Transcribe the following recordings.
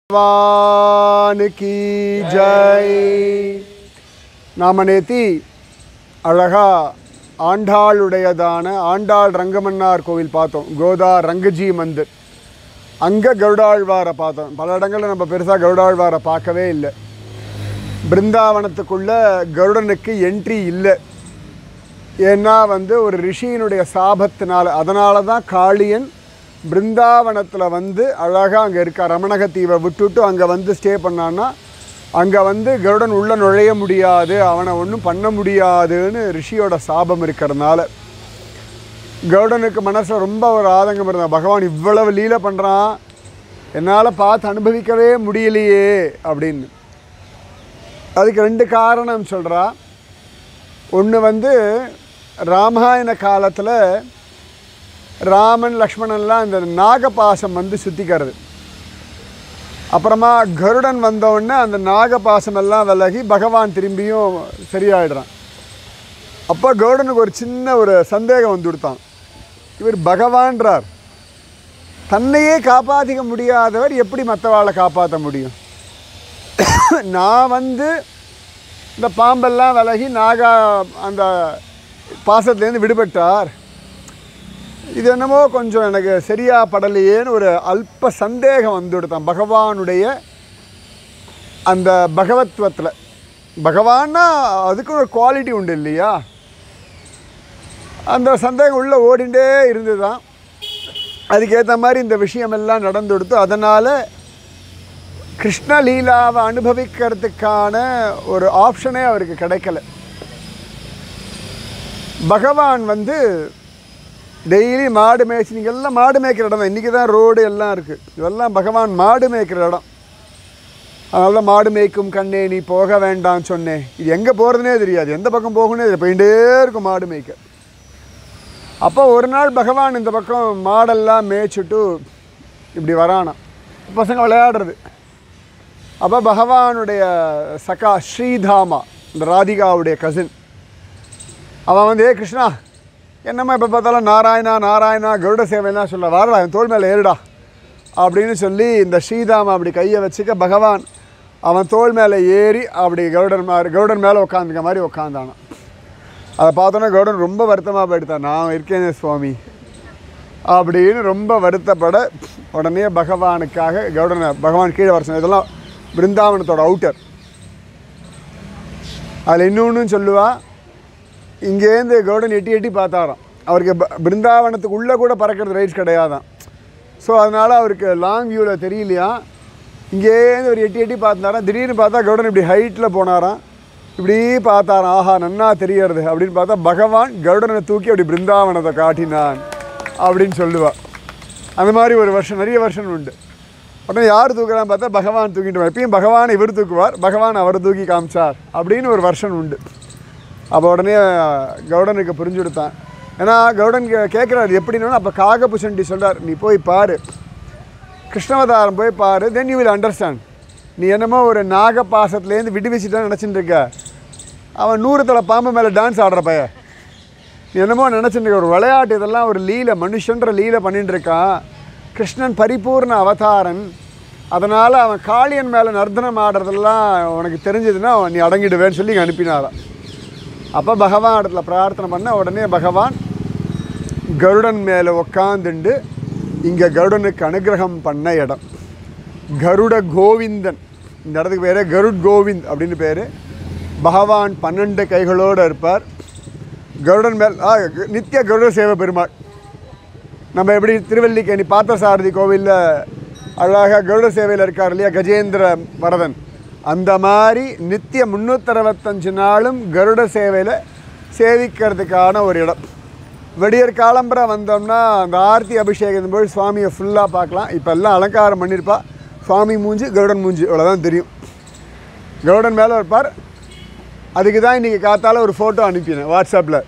भगवान की ஜெய் நாம நேத்தி அழகா ஆண்டாளுடையதான ஆண்டாள் ரங்கமன்னார் கோவில் பார்த்தோம் கோதா ரங்கஜி மந்திர் அங்கே கருடாழ்வாரை பார்த்தோம் பல இடங்களில் நம்ம பெருசாக கருடாழ்வாரை பார்க்கவே இல்லை பிருந்தாவனத்துக்குள்ள கருடனுக்கு என்ட்ரி இல்லை ஏன்னா வந்து ஒரு ரிஷியினுடைய சாபத்தினால அதனால தான் காளியன் பிருந்தாவனத்தில் வந்து அழகாக அங்கே இருக்க ரமணக தீவை விட்டுட்டு அங்கே வந்து ஸ்டே பண்ணான்னா அங்கே வந்து கருடன் உள்ளே நுழைய முடியாது அவனை ஒன்றும் பண்ண முடியாதுன்னு ரிஷியோட சாபம் இருக்கிறதுனால கருடனுக்கு மனசில் ரொம்ப ஒரு ஆதங்கம் இருந்தான் பகவான் இவ்வளவு லீலை பண்ணுறான் என்னால் பார்த்து அனுபவிக்கவே முடியலையே அப்படின்னு அதுக்கு ரெண்டு காரணம் சொல்கிறா ஒன்று வந்து ராமாயண காலத்தில் ராமன் லக்ஷ்மணன்லாம் இந்த நாகபாசம் வந்து சுத்திக்கிறது அப்புறமா கருடன் வந்தவுடனே அந்த நாகபாசம் எல்லாம் விலகி பகவான் திரும்பியும் சரியாயிடுறான் அப்போ கருடனுக்கு ஒரு சின்ன ஒரு சந்தேகம் வந்து கொடுத்தான் இவர் பகவான்றார் தன்னையே காப்பாற்றிக்க முடியாதவர் எப்படி மற்றவாளை காப்பாற்ற முடியும் நான் வந்து இந்த பாம்பெல்லாம் விலகி நாகா அந்த பாசத்துலேருந்து விடுபட்டார் இது என்னமோ கொஞ்சம் எனக்கு சரியாக படலையேன்னு ஒரு அல்ப சந்தேகம் வந்துவிடுதான் பகவானுடைய அந்த பகவத்வத்தில் பகவான்னா அதுக்கு ஒரு குவாலிட்டி உண்டு இல்லையா அந்த சந்தேகம் உள்ளே ஓடிண்டே இருந்து தான் அதுக்கேற்ற மாதிரி இந்த விஷயமெல்லாம் நடந்து கொடுத்து அதனால் கிருஷ்ணலீலாவை அனுபவிக்கிறதுக்கான ஒரு ஆப்ஷனே அவருக்கு கிடைக்கல பகவான் வந்து டெய்லி மாடு மேய்ச்சி நீங்கள் எல்லாம் மாடு மேய்க்கிற இடம் தான் இன்றைக்கி தான் ரோடு எல்லாம் இருக்குது இதெல்லாம் பகவான் மாடு மேய்க்கிற இடம் அதனால தான் மாடு மேய்க்கும் கண்ணே நீ போக வேண்டாம் சொன்னேன் இது எங்கே போகிறதுனே தெரியாது எந்த பக்கம் போகணும்னே தெரியாது போயிட்டே இருக்கும் மாடு மேய்க்க அப்போ ஒரு நாள் பகவான் இந்த பக்கம் மாடெல்லாம் மேய்ச்சிட்டு இப்படி வரானாம் பசங்க விளையாடுறது அப்போ பகவானுடைய சகா ஸ்ரீதாமா இந்த ராதிகாவுடைய கசின் அவன் வந்து ஏ கிருஷ்ணா என்னம்மா இப்போ பார்த்தாலும் நாராயணா நாராயணா கருட சேவைலாம் சொல்ல வாரடா என் தோல் மேலே ஏறுடா அப்படின்னு சொல்லி இந்த ஸ்ரீதாமா அப்படி கையை வச்சுக்க பகவான் அவன் தோல் மேலே ஏறி அப்படி கருடன் மாதிரி கருடன் மேலே உட்காந்துக்க மாதிரி உட்காந்தானான் அதை பார்த்தோன்னா கருடன் ரொம்ப வருத்தமாக போயிட்டான் நான் இருக்கேனே சுவாமி அப்படின்னு ரொம்ப வருத்தப்பட உடனே பகவானுக்காக கருடனை பகவான் கீழே வர சொன்ன இதெல்லாம் பிருந்தாவனத்தோட அவுட்டர் அதில் இன்னொன்று சொல்லுவா இங்கேருந்து கருடன் எட்டி எட்டி பார்த்தாராம் அவருக்கு ப- பிருந்தாவனத்துக்குள்ளே கூட பறக்கிறது ரைட்ஸ் கிடையாதான் ஸோ அதனால் அவருக்கு லாங் வியூவில் தெரியலையா இங்கேருந்து ஒரு எட்டி எட்டி பார்த்தாராம் திடீர்னு பார்த்தா கருடன் இப்படி ஹைட்டில் போனாராம் இப்படி பார்த்தாராம் ஆஹா நன்னா தெரியறது அப்படின்னு பார்த்தா பகவான் கருடனை தூக்கி அப்படி பிருந்தாவனத்தை காட்டினான் அப்படின்னு சொல்லுவா அந்த மாதிரி ஒரு வருஷம் நிறைய வருஷம் உண்டு உடனே யார் தூக்குறான்னு பார்த்தா பகவான் தூக்கிட்டு வா. எப்பயும் பகவான் இவர் தூக்குவார் பகவான் அவர் தூக்கி காமிச்சார் அப்படின்னு ஒரு வருஷம் உண்டு அப்போ உடனே கவுடனுக்கு புரிஞ்சு கொடுத்தான் ஏன்னா கவுடன் கே கேட்குறாரு எப்படின்னா அப்போ காகபுசண்டி சொல்றார் நீ போய் பாரு கிருஷ்ணவதாரம் போய் பாரு தென் யூ வில் அண்டர்ஸ்டாண்ட் நீ என்னமோ ஒரு நாக பாசத்துலேருந்து விடுவிச்சுட்டான்னு நினச்சிட்டு இருக்க அவன் நூறு தலை பாம்பு மேலே டான்ஸ் ஆடுற பைய நீ என்னமோ நினச்சிட்டு இருக்க ஒரு விளையாட்டு இதெல்லாம் ஒரு லீலை மனுஷன்ற லீலை பண்ணிட்டு இருக்கான் கிருஷ்ணன் பரிபூர்ண அவதாரன் அதனால் அவன் காளியன் மேலே நர்த்தனம் ஆடுறதெல்லாம் உனக்கு தெரிஞ்சதுன்னா நீ அடங்கிடுவேன்னு சொல்லி இங்க அனுப்பினாராம் அப்போ பகவான் இடத்துல பிரார்த்தனை பண்ண உடனே பகவான் கருடன் மேலே உக்காந்துண்டு இங்கே கருடனுக்கு அனுகிரகம் பண்ண இடம் கருட கோவிந்தன் இந்த இடத்துக்கு பேர் கருட் கோவிந்த் அப்படின்னு பேர் பகவான் பன்னெண்டு கைகளோடு இருப்பார் கருடன் மேல் ஆ நித்திய கருட சேவை பெருமாள் நம்ம எப்படி திருவல்லிக்கேணி பார்த்தசாரதி கோவிலில் அழகாக கருட சேவையில் இருக்கார் இல்லையா கஜேந்திர வரதன் அந்த மாதிரி நித்திய முந்நூற்றறுபத்தஞ்சு நாளும் கருட சேவையில் சேவிக்கிறதுக்கான ஒரு இடம் வெடியற் காலம்பரை வந்தோம்னா அந்த ஆர்த்தி அபிஷேகம் போது சுவாமியை ஃபுல்லாக பார்க்கலாம் இப்போ எல்லாம் அலங்காரம் பண்ணியிருப்பா சுவாமி மூஞ்சி கருடன் மூஞ்சி இவ்வளோதான் தெரியும் கருடன் மேலே இருப்பார் அதுக்கு தான் இன்றைக்கி காத்தால ஒரு ஃபோட்டோ அனுப்பினேன் வாட்ஸ்அப்பில்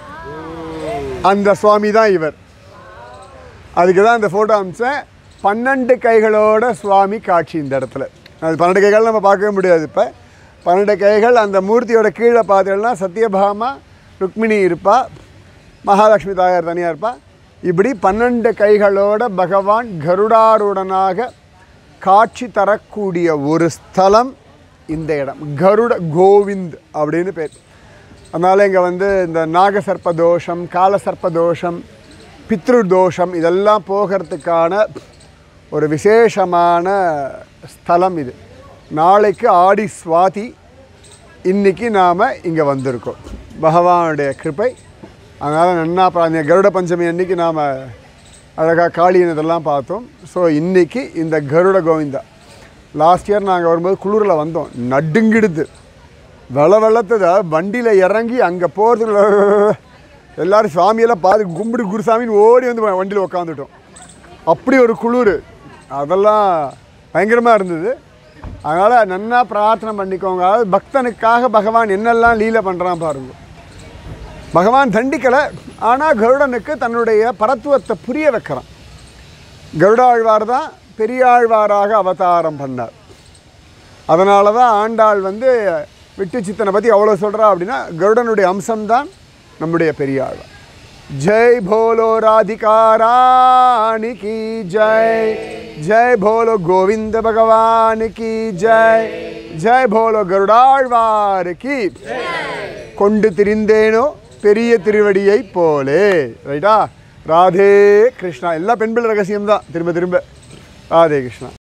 அந்த சுவாமி தான் இவர் அதுக்கு தான் இந்த ஃபோட்டோ அமிச்சேன் பன்னெண்டு கைகளோட சுவாமி காட்சி இந்த இடத்துல அது பன்னெண்டு கைகள் நம்ம பார்க்கவே முடியாது இப்போ பன்னெண்டு கைகள் அந்த மூர்த்தியோட கீழே பார்த்தீங்கன்னா சத்யபாமா ருக்மிணி இருப்பா மகாலட்சுமி தாயார் தனியாக இருப்பா இப்படி பன்னெண்டு கைகளோட பகவான் கருடாருடனாக காட்சி தரக்கூடிய ஒரு ஸ்தலம் இந்த இடம் கருட கோவிந்த் அப்படின்னு பேர் அதனால் இங்கே வந்து இந்த நாகசர்ப்ப தோஷம் காலசர்ப்ப தோஷம் பித்ரு தோஷம் இதெல்லாம் போகிறதுக்கான ஒரு விசேஷமான ஸ்தலம் இது நாளைக்கு ஆடி சுவாதி இன்னைக்கு நாம் இங்கே வந்திருக்கோம் பகவானுடைய கிருபை அதனால் நன்னா பிராந்திய கருட பஞ்சமி அன்னைக்கு நாம் அழகாக காளியன் இதெல்லாம் பார்த்தோம் ஸோ இன்னைக்கு இந்த கருட கோவிந்தா லாஸ்ட் இயர் நாங்கள் வரும்போது குளிரில் வந்தோம் நடுங்கிடுது வெள வெள்ளத்தை வண்டியில் இறங்கி அங்கே போகிறதுக்குள்ள எல்லாரும் சாமியெல்லாம் பார்த்து கும்பிடு குருசாமின்னு ஓடி வந்து வண்டியில் உட்காந்துட்டோம் அப்படி ஒரு குளிர் அதெல்லாம் பயங்கரமாக இருந்தது அதனால் நன்னா பிரார்த்தனை பண்ணிக்கோங்க அதாவது பக்தனுக்காக பகவான் என்னெல்லாம் லீலை பண்ணுறான் பாருங்க பகவான் தண்டிக்கலை ஆனால் கருடனுக்கு தன்னுடைய பரத்துவத்தை புரிய வைக்கிறான் கருடாழ்வார் தான் பெரியாழ்வாராக அவதாரம் பண்ணார் அதனால தான் ஆண்டாள் வந்து விட்டு சித்தனை பற்றி அவ்வளோ சொல்கிறா அப்படின்னா கருடனுடைய அம்சம்தான் நம்முடைய பெரியாழ்வார் ஜெய் போலோ ராதிகாராணி கி ஜெய் ஜெய் போலோ கோவிந்த பகவான் கி ஜெய் ஜெய் போலோ கருடாழ்வார் கி கொண்டு திரிந்தேனோ பெரிய திருவடியை போலே ரைட்டா ராதே கிருஷ்ணா எல்லாம் பெண் பிள்ளை ரகசியம் தான் திரும்ப திரும்ப ராதே கிருஷ்ணா